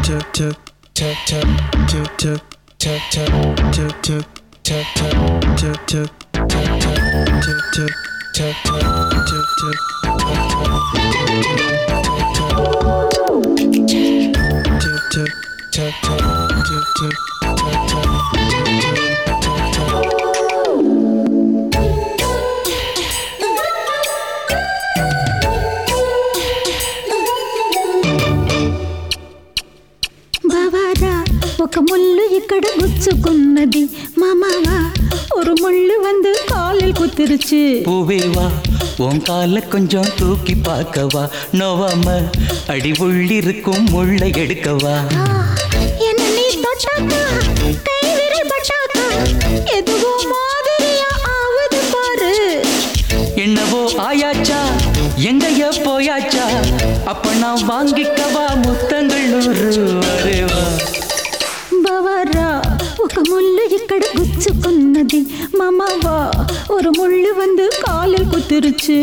బావారా ఒక ముళ్ళు ఇక్కడ గుచ్చుకున్నది మామావా ஒரு முள்ளு வந்து காலில் குத்திருச்சு பூவே வா உன் கால கொஞ்சம் தூக்கி பார்க்கவா நோவாம அடி உள்ளிருக்கும் முள்ளை எடுக்கவா ஆ, என்ன நீ தொட்டாக்கா கை விரல் பட்டாக்கா எதுவோ மாதிரியா ஆவுது பாரு என்னவோ ஆயாச்சா எங்கேயோ போயாச்சா அப்ப நான் வாங்கிக்கவா முத்தங்கள் நூறு வரேவா బావారా ఒక ముళ్ళు ఇక్కడ గుచ్చుకున్నది మామావా ஒரு முள்ளு வந்து காலில் குத்திருச்சு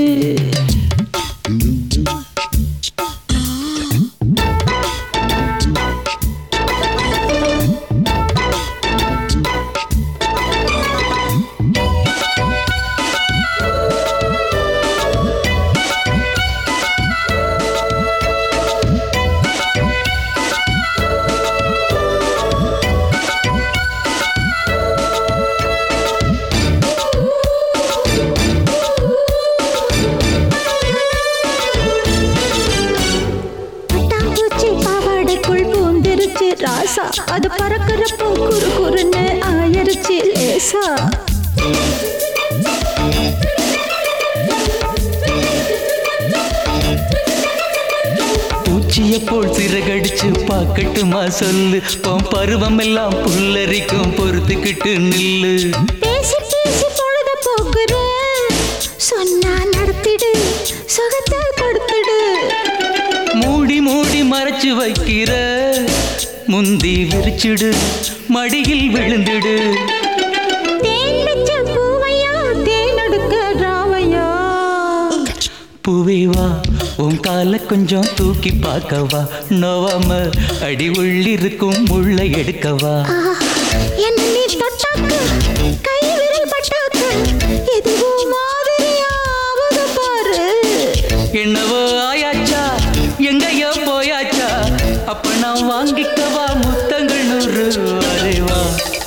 பட்டாம்பூச்சி பாவாடைக்குள் பூந்திருச்சு ராசா அது பறக்கிறப்போ குறு குறுன்னு ஆயிருச்சு லேசா பூச்சிய போல் சிறகடிச்சு பார்க்கட்டுமா சொல்லு உன் பருவம் எல்லாம் புல்லரிக்கும் பொறுத்துக்கிட்டு நில்லு பேசி பேசி பொழுத போக்குற சொன்னா நடத்திடு சுகத்தை கொடுத்துடு மூடி மூடி மறைச்சு வைக்கிற முந்தி விரிச்சிடு மடியில் விழுந்திடு தேன் வச்ச பூவையா தேன் எடுக்க ராவையா பூவே வா உன் கால கொஞ்சம் தூக்கி பார்க்கவா நோவாம அடி உள்ளிருக்கும் முள்ளை எடுக்கவா ஆ, என்ன நீ தொட்டாக்கு கை விரல் பட்டாக்கு எதுவோ மாதிரியா ஆவுது பாரு என்னவோ ஆயாச்சா எங்கேயோ போயாச்சா அப்ப நான் வாங்கிக்கவா முத்தங்கள் நூறு வரேவா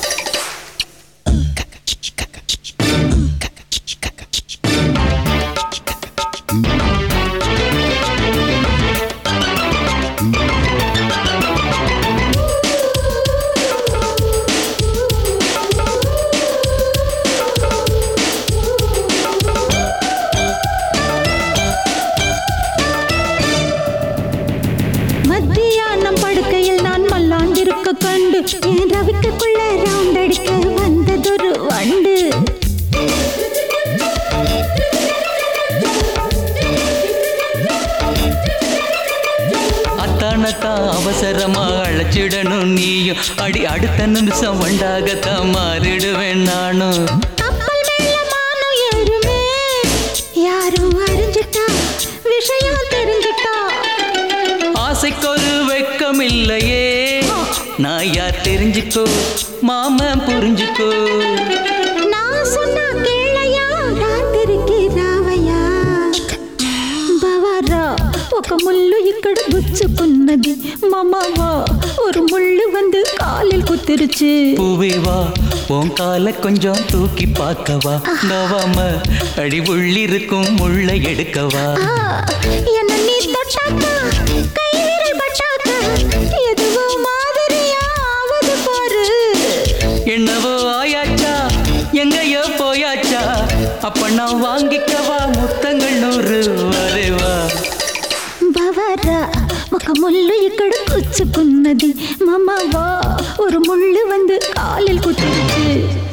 மத்தியானம் படுக்கையில் நான் மல்லாண்டிருக்க கண்டு என் ரவிக்குள்ள ரவுண்ட் அடிக்க வந்ததொரு வண்டு அத்தானத்தான் அவசரமா அழைச்சிடணும் நீயும் அடி அடுத்த நிமிஷம் வண்டாகத்தான் மாறிடுவேன் நானும் கப்பல் மேல மானம் ஏறுமே யாரும் அறிஞ்சிட்டா விஷயம் தெரிஞ்சிட்டா ஆசைக்கொரு வெக்கம் இல்லையே நான் யார் தெரிஞ்சுக்கோ மாமன் புரிஞ்சுக்கோ நான் சொன்னா கேளையா రాత్రికి రావయ్యా బవరా ఒక ముళ్ళు ఇక్కడ గుచ్చుకున్నది మామవా ஒரு முள்ளு வந்து காலில் குத்திருச்சு பூவே வா உன் கால கொஞ்சம் தூக்கி பார்க்கவா நோவாம அடி உள்ளிருக்கும் முள்ளை எடுக்கவா ஆ, என்ன நீ தொட்டாக்கா கை விரல் பட்டாக்கா எதுவோ மாதிரியா ஆவது பாரு என்னவோ ஆயாச்சா எங்கேயோ போயாச்சா அப்ப நான் வாங்கிக்கவா முத்தங்கள் நூறு வரேவா బవరా ఒక ముళ్ళు ఇక్కడ గుచ్చుకున్నది మామవా ஒரு முள்ளு வந்து காலில் குத்திருச்சு